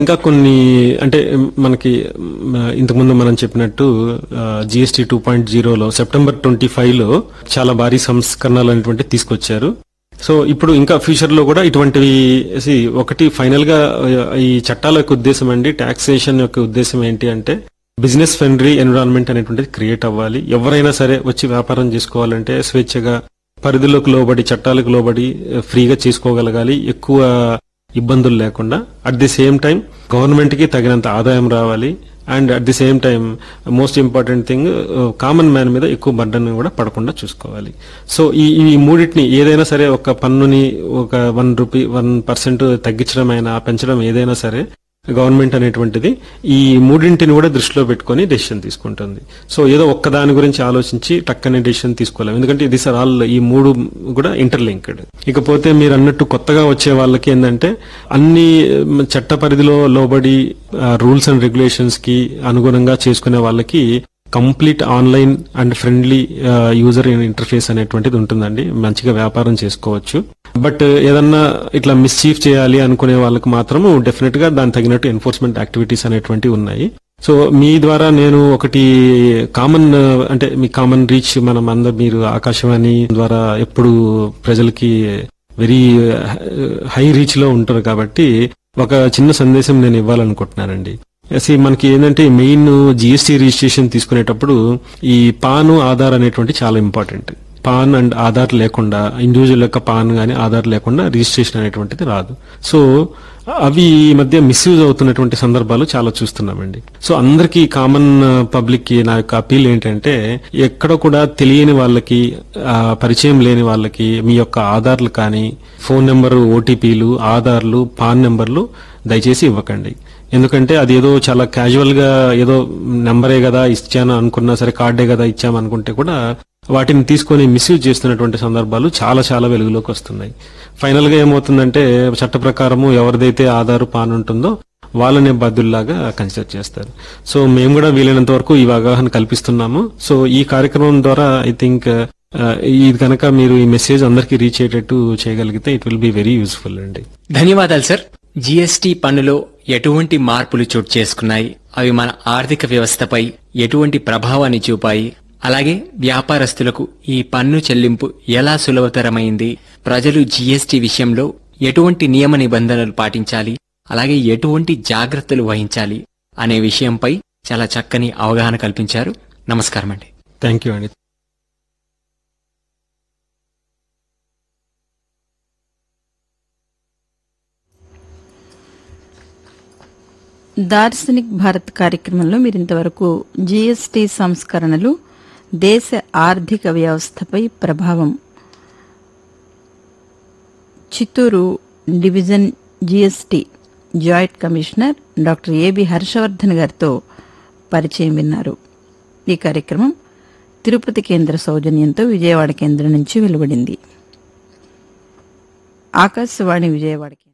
ఇంకా కొన్ని అంటే మనకి మ్, ఇంతకుముందు మనం చెప్పినట్టు జిఎస్టీ టూ పాయింట్ జీరోలో సెప్టెంబర్ ట్వంటీ ఫైవ్ లో చాలా భారీ సంస్కరణలు అనేటువంటి తీసుకొచ్చారు సో ఇప్పుడు ఇంకా ఫ్యూచర్ లో కూడా ఇటువంటివి see, ఒకటి ఫైనల్ గా ఆ, ఈ చట్టాల యొక్క ఉద్దేశం అండి టాక్సేషన్ యొక్క ఉద్దేశం ఏంటి అంటే బిజినెస్ ఫ్రెండ్లీ ఎన్విరాన్మెంట్ అనేటువంటిది క్రియేట్ అవ్వాలి ఎవరైనా సరే వచ్చి వ్యాపారం చేసుకోవాలంటే స్వేచ్ఛగా పరిధిలోకి లోబడి చట్టాలకు లోబడి ఆ, ఫ్రీగా చేసుకోగలగాలి ఎక్కువ ఇబ్బందులు లేకుండా at the same time government కి తగినంత ఆదాయం రావాలి and at the same time most important thing common man మీద ఎక్కువ బర్డన్ కూడా పడకుండా చూసుకోవాలి సో ఈ ఈ మూడింటిని ఏదైనా సరే ఒక పన్నుని ఒక వన్ రూపీ వన్ పర్సెంట్ తగ్గించడం అయినా పెంచడం ఏదైనా సరే గవర్నమెంట్ అనేటువంటిది ఈ మూడింటిని కూడా దృష్టిలో పెట్టుకొని డెసిషన్ తీసుకుంటుంది సో ఏదో ఒక్క దాని గురించి ఆలోచించి టక్కనే డెసిషన్ తీసుకోలేము ఎందుకంటే ఇది సార్ ఆల్ ఈ మూడు కూడా ఇంటర్లింక్డ్ ఇకపోతే మీరు అన్నట్టు కొత్తగా వచ్చే వాళ్ళకి ఏంటంటే అన్ని మ్, చట్ట పరిధిలో లోబడి రూల్స్ అండ్ రెగ్యులేషన్స్ కి అనుగుణంగా చేసుకునే వాళ్ళకి complete online and friendly user interface అనేటువంటిది ఉంటుందండి మంచిగా వ్యాపారం చేసుకోవచ్చు బట్ ఏదన్నా ఇట్లా మిస్చీఫ్ చేయాలి అనుకునే వాళ్ళకి మాత్రం డెఫినెట్ గా దాని తగినట్టు ఎన్ఫోర్స్మెంట్ యాక్టివిటీస్ అనేటువంటివి ఉన్నాయి సో మీ ద్వారా నేను ఒకటి కామన్ అంటే మీ కామన్ రీచ్ మనం అందరు మీరు ఆకాశవాణి ద్వారా ఎప్పుడు ప్రజలకి వెరీ హై రీచ్ లో ఉంటారు కాబట్టి ఒక చిన్న సందేశం నేను ఇవ్వాలనుకుంటున్నానండి See, మనకి ఏంటంటే మెయిన్ జిఎస్టీ రిజిస్ట్రేషన్ తీసుకునేటప్పుడు ఈ పాను ఆధార్ అనేటువంటి చాలా ఇంపార్టెంట్ పాన్ అండ్ ఆధార్ లేకుండా ఇండివిజువల్ యొక్క పాన్ గానీ ఆధార్ లేకుండా రిజిస్ట్రేషన్ అనేటువంటిది రాదు సో అవి ఈ మధ్య మిస్యూజ్ అవుతున్నటువంటి సందర్భాలు చాలా చూస్తున్నామండి సో అందరికీ కామన్ పబ్లిక్ కి నా యొక్క అపీల్ ఏంటంటే ఎక్కడ కూడా తెలియని వాళ్ళకి ఆ, పరిచయం లేని వాళ్ళకి మీ యొక్క ఆధార్లు కానీ ఫోన్ నెంబర్ ఓటీపీలు ఆధార్లు పాన్ నెంబర్లు దయచేసి ఇవ్వకండి ఎందుకంటే అది ఏదో చాలా క్యాజువల్ గా ఏదో నెంబరే కదా ఇచ్చాను అనుకున్నా సరే కార్డే కదా ఇచ్చాము అనుకుంటే కూడా వాటిని తీసుకొని మిస్యూజ్ చేస్తున్నటువంటి సందర్భాలు చాలా చాలా వెలుగులోకి వస్తున్నాయి ఫైనల్ గా ఏమవుతుందంటే చట్ట ప్రకారము ఎవరిదైతే ఆధారు పాన్ ఉంటుందో వాళ్ళనే బాధ్యుల్లాగా కన్సిడర్ చేస్తారు సో మేము కూడా వీలైనంత వరకు ఈ అవగాహన కల్పిస్తున్నాము సో ఈ కార్యక్రమం ద్వారా ఐ థింక్ ఇది కనుక మీరు ఈ మెసేజ్ అందరికీ రీచ్ అయ్యేటట్టు చేయగలిగితే it will be very useful అండి ధన్యవాదాలు సార్ జీఎస్టీ పన్నులో ఎటువంటి మార్పులు చోటు చేసుకున్నాయి అవి మన ఆర్థిక వ్యవస్థపై ఎటువంటి ప్రభావాన్ని చూపాయి అలాగే వ్యాపారస్తులకు ఈ పన్ను చెల్లింపు ఎలా సులభతరమైంది ప్రజలు జీఎస్టీ విషయంలో ఎటువంటి నియమ నిబంధనలు పాటించాలి అలాగే ఎటువంటి జాగ్రత్తలు వహించాలి అనే విషయంపై చాలా చక్కని అవగాహన కల్పించారు నమస్కారం అండి థ్యాంక్ యూ అండి దార్శనిక్ భారత్ కార్యక్రమంలో మీరు ఇంతవరకు జీఎస్టీ సంస్కరణలు దేశ ఆర్థిక వ్యవస్థపై ప్రభావం Chittoor division GST joint commissioner doctor AB Harshavardhan గారితో పరిచయం విన్నారు ఈ కార్యక్రమం తిరుపతి కేంద్ర సౌజన్యంతో విజయవాడ కేంద్రం నుంచి వెలువడింది ఆకాశవాణి విజయవాడ కేంద్రం